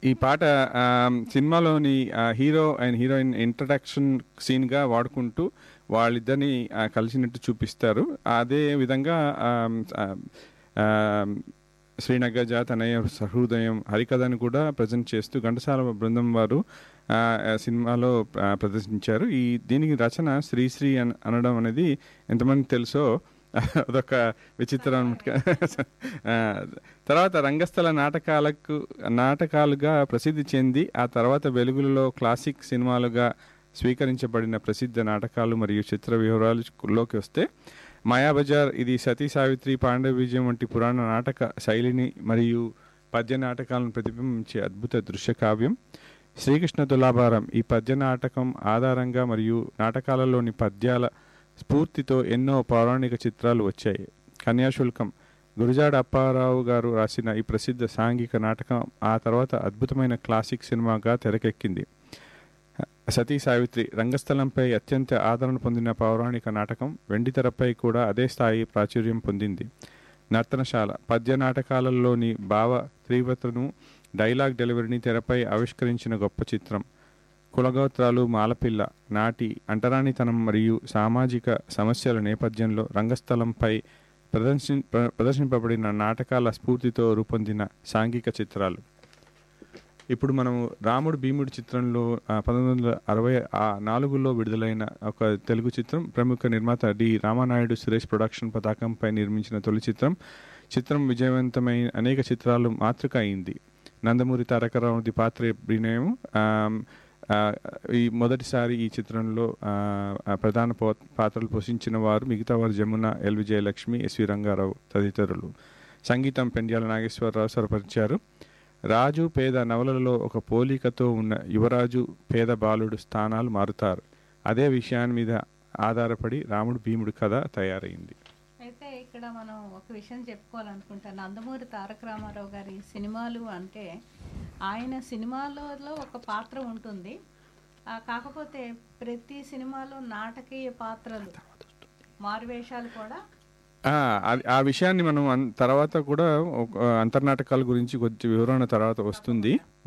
ఈ పాట ఆమ్, సినిమాలోని ఆ, హీరో అండ్ హీరోయిన్ ఇంట్రడక్షన్ సీన్గా వాడుకుంటూ వాళ్ళిద్దరిని ఆ, కలిసినట్టు చూపిస్తారు అదే విధంగా ఆమ్, ఆ, ఆమ్, శ్రీనగజ తనయ సహృదయం హరికథను కూడా ప్రజెంట్ చేస్తూ ఘంటసాల బృందం వారు ఆ, ఆ సినిమాలో ఆ, ప్రదర్శించారు ఈ దీనికి రచన శ్రీశ్రీ అన అనడం అనేది ఎంతమంది తెలుసో అదొక విచిత్రం అన్నమాట ఆ, తర్వాత రంగస్థల నాటకాలకు నాటకాలుగా ప్రసిద్ధి చెంది ఆ తర్వాత వెలుగులలో క్లాసిక్ సినిమాలుగా స్వీకరించబడిన ప్రసిద్ధ నాటకాలు మరియు చిత్ర వివరాలలోకి వస్తే మాయాబజార్ ఇది సతీ సావిత్రి పాండవ విజయం వంటి పురాణ నాటక శైలిని మరియు పద్య నాటకాలను ప్రతిబింబించే అద్భుత దృశ్య కావ్యం శ్రీకృష్ణ తులాభారం ఈ పద్య నాటకం ఆధారంగా మరియు నాటకాలలోని పద్యాల స్ఫూర్తితో ఎన్నో పౌరాణిక చిత్రాలు వచ్చాయి కన్యాశుల్కం గురుజాడ అప్పారావు గారు రాసిన ఈ ప్రసిద్ధ సాంఘిక నాటకం ఆ తర్వాత అద్భుతమైన క్లాసిక్ సినిమాగా తెరకెక్కింది సతీ సావిత్రి రంగస్థలంపై అత్యంత ఆదరణ పొందిన పౌరాణిక నాటకం వెండితెరపై కూడా అదే స్థాయి ప్రాచుర్యం పొందింది నర్తనశాల పద్య నాటకాలలోని భావ తీవ్రతను డైలాగ్ డెలివరీని తెరపై ఆవిష్కరించిన గొప్ప చిత్రం కులగోత్రాలు మాలపిల్ల నాటి అంటరానితనం మరియు సామాజిక సమస్యల నేపథ్యంలో రంగస్థలంపై ప్రదర్శి ప్ర- ప్రదర్శింపబడిన నాటకాల స్ఫూర్తితో రూపొందిన సాంఘిక చిత్రాలు ఇప్పుడు మనము రాముడు భీముడు చిత్రంలో ఆ, పంతొమ్మిది వందల అరవై ఆ నాలుగులో విడుదలైన ఒక తెలుగు చిత్రం ప్రముఖ నిర్మాత డి రామానాయుడు సురేష్ ప్రొడక్షన్ పతాకంపై నిర్మించిన తొలి చిత్రం చిత్రం విజయవంతమైన అనేక చిత్రాలు మాతృక అయింది నందమూరి తారక రావుది పాత్ర అభినయం ఆమ్, ఆ, ఈ మొదటిసారి ఈ చిత్రంలో ఆ, ఆ, ప్రధాన పో- పాత్రలు పోషించిన వారు మిగతా వారు జమున ఎల్ విజయలక్ష్మి ఎస్వి రంగారావు తదితరులు సంగీతం పెండ్యాల నాగేశ్వరరావు స్వరపరిచారు రాజు పేద నవలలో ఒక పోలికతో ఉన్న యువరాజు పేద బాలుడు స్థానాలు మారుతారు అదే విషయాన్ని మీద ఆధారపడి రాముడు భీముడు కథ తయారైంది అయితే ఇక్కడ మనం ఒక విషయం చెప్పుకోవాలనుకుంటా నందమూరి తారక రామారావు గారి సినిమాలు అంటే ఆయన సినిమాలలో ఒక పాత్ర ఉంటుంది ఆ, కాకపోతే ప్రతి సినిమాలో నాటకీయ పాత్రలు మారువేషాలు కూడా ఆ, అది- ఆ విషయాన్ని మనం అన్- తర్వాత కూడా ఒక అంతర్నాటకాల గురించి కొద్ది వివరణ తర్వాత వస్తుంది